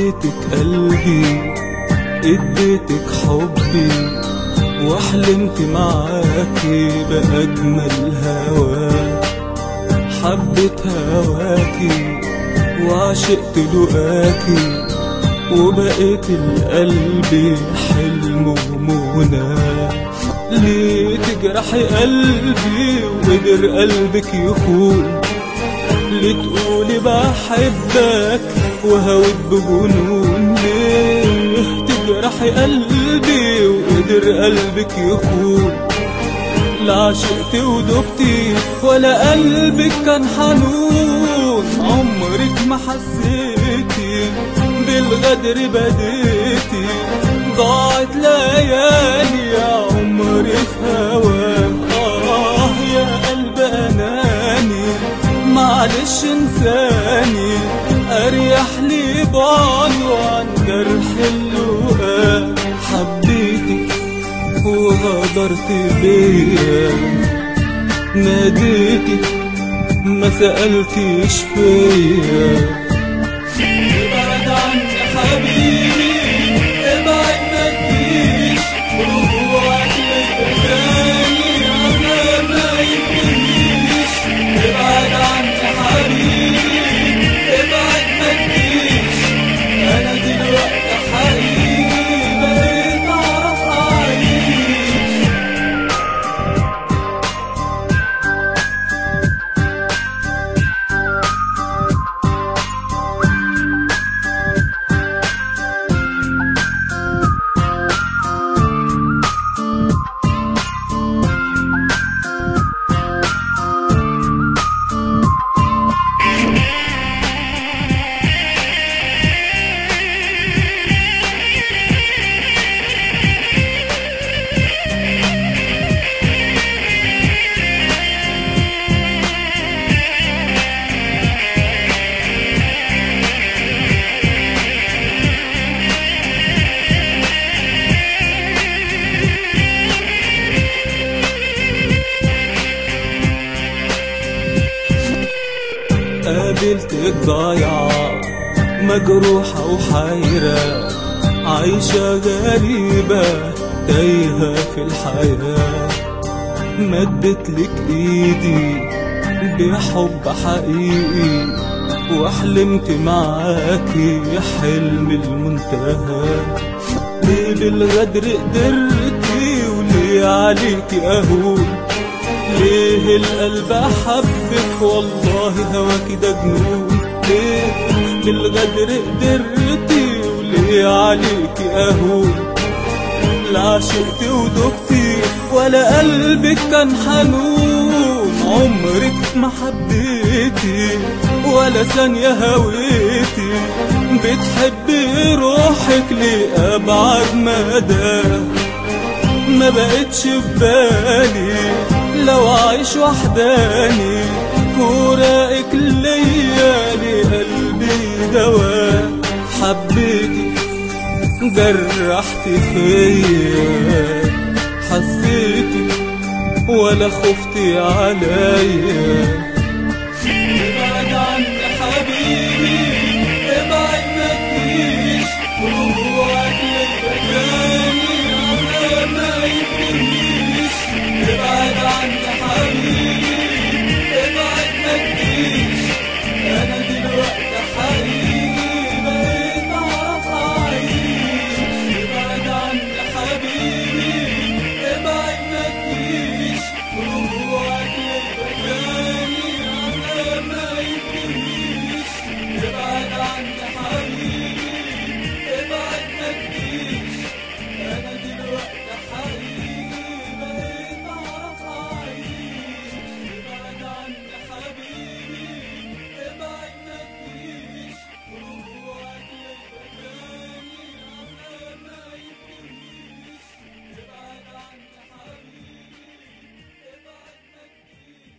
اديتك قلبي اديتك حبي وحلمت معاكي بأجمل هوا حبيت هواكي وعشقت لقاكي وبقيت القلب حلم ومنى ليه تجرحي قلبي وقدر قلبك يخون ليه تقولي بحبك وهوت بجنون ليه تجرحي قلبي وقدر قلبك يخون لا عشقت ودبتي ولا قلبك كان حنون عمرك ما حسيتي بالغدر بديتي ضاعت ليالي يا عمري في هواك آه يا قلب أناني معلش انساني أريح لي بعده عن جرح اللقاء حبيتك وغدرت بيا ناديتك ما سألتيش فيا ابعد عني حبيبي ابعد ما تجيش رجوعك للتاني انا ما يهمنيش ابعد عني حبيبي ابعد ما تجيش انا دلوقتي حقيقي بقيت اعرف اعيش قابلتك ضايعة مجروحة وحيرة عايشة غريبة تايهة في الحياة مدت لك ايدي بحب حقيقي وحلمت معاكي حلم المنتهى ليه بالغدر قدرتي وليه عليكي اهون ليه القلب حبك والله هواك ده جنون ليه بالغدر قدرتي وليه عليكي اهون لا عشقت ودبتي ولا قلبك كان حنون عمرك ما حبيتي ولا ثانية هويتي بتحبي روحك لأبعد مدى ما بقتش في بالي لو عايش وحداني فراقك ليا لقلبي دواء حبيتي جرحت فيا حسيتي ولا خفتي عليا